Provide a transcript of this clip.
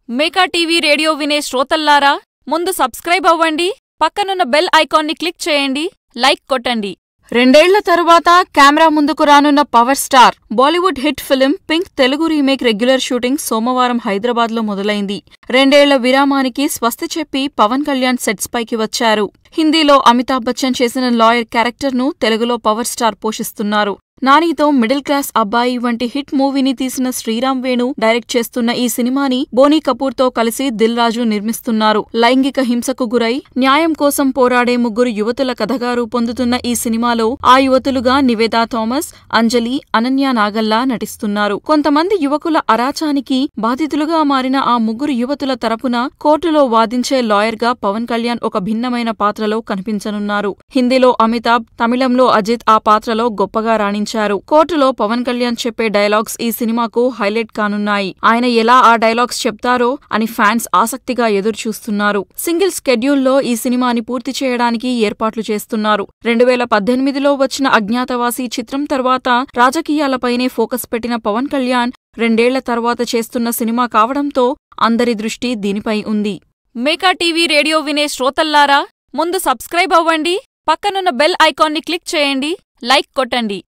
Meka TV radio వినే శ్రోతల్లారా ముందు subscribe అవ్వండి పక్కనున్న బెల్ ఐకాన్ని క్లిక్ చేయండి లైక్ కొట్టండి రెండేళ్ల తరువాత కెమెరా ముందుకు రానున్న power star Bollywood hit film Pink Telugu remake regular shooting సోమవారం హైదరాబాద్లో మొదలైంది రెండేళ్ల విరామానికి స్వస్తి చెప్పి పవన్ కళ్యాణ్ సెట్స్ పైకి వచ్చారు హిందీలో అమితాబ్ బచ్చన్ చేసిన లాయర్ క్యారెక్టర్ను తెలుగులో పవర్ స్టార్ పోషిస్తున్నారు నానితో మిడిల్ క్లాస్ అబ్బాయి వంటి హిట్ మూవీని తీసిన శ్రీరామ్ వేణు డైరెక్ట్ చేస్తున్న ఈ సినిమాని బోనీ కపూర్తో కలిసి దిల్ రాజు నిర్మిస్తున్నారు లైంగిక హింసకు గురై న్యాయం కోసం పోరాడే ముగ్గురు యువతుల కథగా రూపొందుతున్న ఈ సినిమాలో ఆ యువతులుగా నివేదా థామస్ అంజలి అనన్య నాగల్లా నటిస్తున్నారు కొంతమంది యువకుల అరాచానికి బాధితులుగా మారిన ఆ ముగ్గురు యువతుల తరపున కోర్టులో వాదించే లాయర్గా పవన్ కళ్యాణ్ ఒక భిన్నమైన పాత్రలో కనిపించనున్నారు హిందీలో అమితాబ్ తమిళంలో అజిత్ ఆ పాత్రలో గొప్పగా రాణించారు కోర్టులో పవన్ కళ్యాణ్ చెప్పే డైలాగ్స్ ఈ సినిమాకు హైలైట్ కానున్నాయి ఆయన ఎలా ఆ డైలాగ్స్ చెప్తారో అని ఫ్యాన్స్ ఆసక్తిగా ఎదురుచూస్తున్నారు సింగిల్ స్కెడ్యూల్లో ఈ సినిమాని పూర్తి చేయడానికి ఏర్పాట్లు చేస్తున్నారు రెండు వేల పద్దెనిమిదిలో వచ్చిన అజ్ఞాతవాసి చిత్రం తర్వాత రాజకీయాలపైనే ఫోకస్ పెట్టిన పవన్ కళ్యాణ్ రెండేళ్ల తర్వాత చేస్తున్న సినిమా కావడంతో అందరి దృష్టి దీనిపై ఉంది మేకా టీవీ రేడియో వినే శ్రోతల్లారా ముందు సబ్స్క్రైబ్ అవ్వండి పక్కనున్న బెల్ ఐకాన్ని క్లిక్ చేయండి లైక్ కొట్టండి